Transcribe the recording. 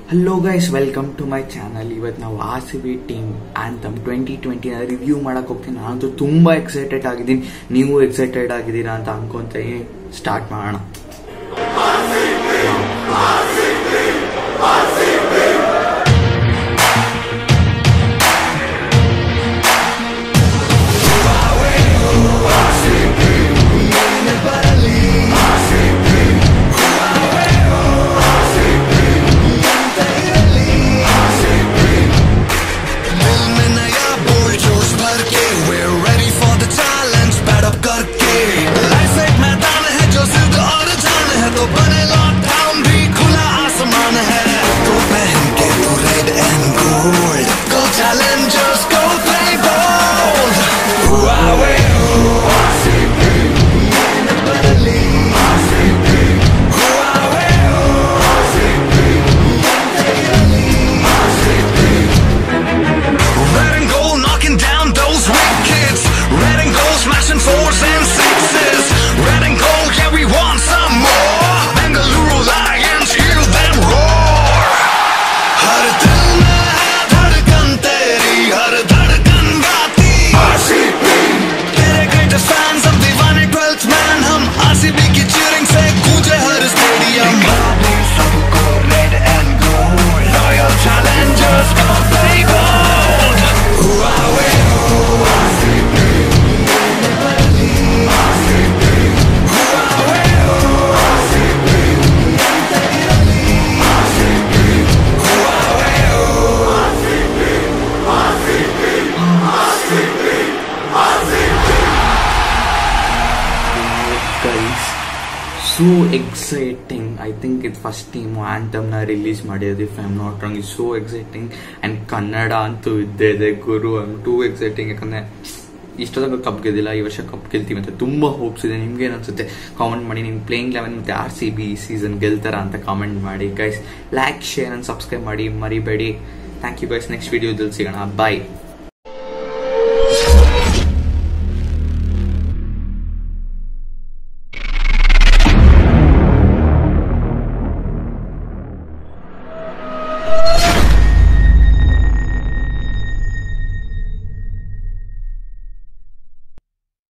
Hello guys welcome to my channel ಇವತ್ತು ನಾವು R C B team anthem twenty ಟ್ವೆಂಟಿನ review ಮಾಡಕ್ಕೆ ಹೋಗ್ತೀನಿ ನಾನಂತೂ ತುಂಬ ಎಕ್ಸೈಟೆಡ್ ಆಗಿದ್ದೀನಿ ನೀವು ಎಕ್ಸೈಟೆಡ್ ಆಗಿದ್ದೀರಾ ಅಂತ ಅನ್ಕೊಂತೀನಿ ಸ್ಟಾರ್ಟ್ ಮಾಡೋಣ दिल में नया बोल जोश भर के we're ready for the challenge bat up करके लाइफ एक मैदान है जो जिद और जान है तो बने लॉकडाउन भी खुला आसमान है तो पहन के तू red and gold go challengers go play bold who are we who are we Red and gold knocking down those wickets. Red and gold smashing fours and sixes. Red and gold, yeah, we want some more. Bengaluru Lions, hear them roar. हर दिल में है धड़कन तेरी, हर धड़कन गाती तेरे greatest fans, हम दीवाने 12th man, हम RCB की cheering से गूंजे हर stadium. सबको red and gold, loyal challengers, go play bold. Who are we? Who are we? Who are we? Guys so exciting I think ಇದು ಫಸ್ಟ್ ಟೀಮು ಆ್ಯಂಥಮ್ನ ರಿಲೀಸ್ ಮಾಡಿರೋದು if I am not wrong is so exciting and Kannada ಅಂತೂ ಇದ್ದೇ ಇದೆ ಗುರು I am too exciting ಯಾಕಂದರೆ ಇಷ್ಟೊಂದು cup ಗೆದ್ದಿಲ್ಲ ಈ ವರ್ಷ ಕಪ್ ಗೆಲ್ತೀವಿ ಅಂತ ತುಂಬ ಹೋಪ್ಸ್ ಇದೆ ನಿಮ್ಗೆ ಅನ್ಸುತ್ತೆ ಕಾಮೆಂಟ್ ಮಾಡಿ ನಿಮ್ಮ ಪ್ಲೇಯಿಂಗ್ ಲೆವೆನ್ ಮತ್ತು ಆರ್ ಸಿ ಬಿ ಸೀಸನ್ ಗೆಲ್ತಾರ ಅಂತ ಕಾಮೆಂಟ್ ಮಾಡಿ guys like share and subscribe ಮಾಡಿ ಮರಿಬೇಡಿ ಥ್ಯಾಂಕ್ ಯು ಗೈಸ್ ನೆಕ್ಸ್ಟ್ ವಿಡಿಯೋದಲ್ಲಿ ಸಿಗೋಣ ಬಾಯ್